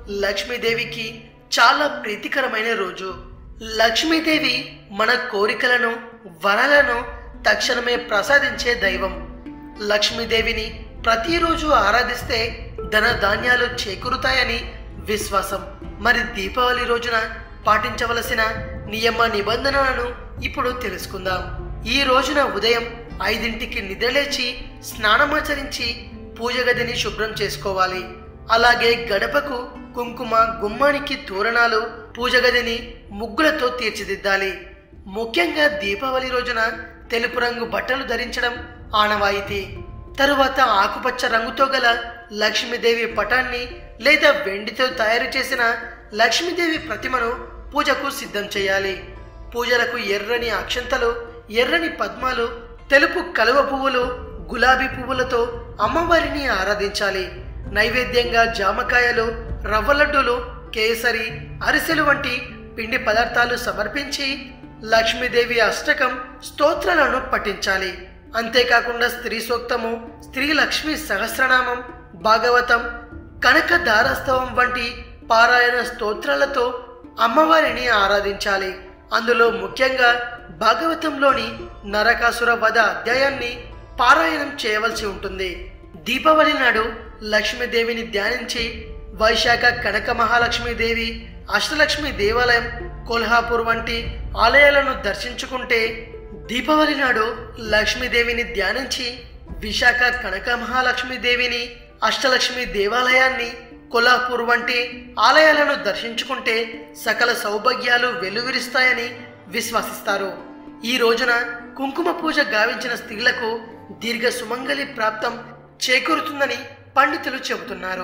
లక్ష్మీదేవికి చాలా ప్రీతికరమైన రోజు లక్ష్మీదేవి మన కోరికలను వరాలను తక్షణమే ప్రసాదించే దైవం లక్ష్మీదేవిని ప్రతిరోజు ఆరాధిస్తే ధన ధాన్యాలు చేకూరుతాయని విశ్వాసం మరి దీపావళి రోజున పాటించవలసిన నియమ నిబంధనలను ఇప్పుడు తెలుసుకుందాం ఈ రోజున ఉదయం ఐదింటికి నిద్రలేచి స్నానమాచరించి పూజ గదిని శుభ్రం చేసుకోవాలి అలాగే గడపకు కుంకుమ గుమ్మానికి తోరణాలు పూజ గదిని ముగ్గులతో తీర్చిదిద్దాలి ముఖ్యంగా దీపావళి రోజున తెలుపు రంగు బట్టలు ధరించడం ఆనవాయితీ తరువాత ఆకుపచ్చ రంగుతో గల లక్ష్మీదేవి పటాన్ని లేదా వెండితో తయారు చేసిన లక్ష్మీదేవి ప్రతిమను పూజకు సిద్ధం చేయాలి పూజలకు ఎర్రని అక్షంతలు ఎర్రని పద్మాలు తెలుపు కలువ పువ్వులు గులాబీ పువ్వులతో అమ్మవారిని ఆరాధించాలి నైవేద్యంగా జామకాయలు రవ్వ లడ్డూలు కేసరి అరిసెలు వంటి పిండి పదార్థాలు సమర్పించి లక్ష్మీదేవి అష్టకం స్తోత్రాలను పఠించాలి అంతేకాకుండా స్త్రీ సూక్తము స్త్రీ లక్ష్మి సహస్రనామం భాగవతం కనక దారస్తవం వంటి పారాయణ స్తోత్రాలతో అమ్మవారిని ఆరాధించాలి అందులో ముఖ్యంగా భాగవతంలోని నరకాసుర వధ అధ్యాయాన్ని పారాయణం చేయవలసి ఉంటుంది దీపావళి నాడు లక్ష్మీదేవిని ధ్యానించి వైశాఖ కనక మహాలక్ష్మీదేవి అష్టలక్ష్మి దేవాలయం కొల్హాపూర్ వంటి ఆలయాలను దర్శించుకుంటే దీపావళి నాడు లక్ష్మీదేవిని ధ్యానించి విశాఖ కనక మహాలక్ష్మీదేవిని అష్టలక్ష్మి దేవాలయాన్ని కొల్హాపూర్ వంటి ఆలయాలను దర్శించుకుంటే సకల సౌభాగ్యాలు వెలువరిస్తాయని విశ్వసిస్తారు ఈ రోజున కుంకుమ పూజ గావించిన స్త్రీలకు దీర్ఘ సుమంగళి ప్రాప్తం చేకూరుతుందని పండితులు చెబుతున్నారు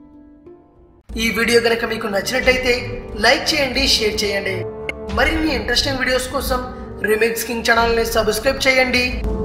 ఈ వీడియో గనక మీకు నచ్చినట్లయితే లైక్ చేయండి షేర్ చేయండి మరిన్ని ఇంట్రెస్టింగ్ వీడియోస్ కోసం రిమిక్స్ కింగ్ ఛానల్ని సబ్స్క్రైబ్ చేయండి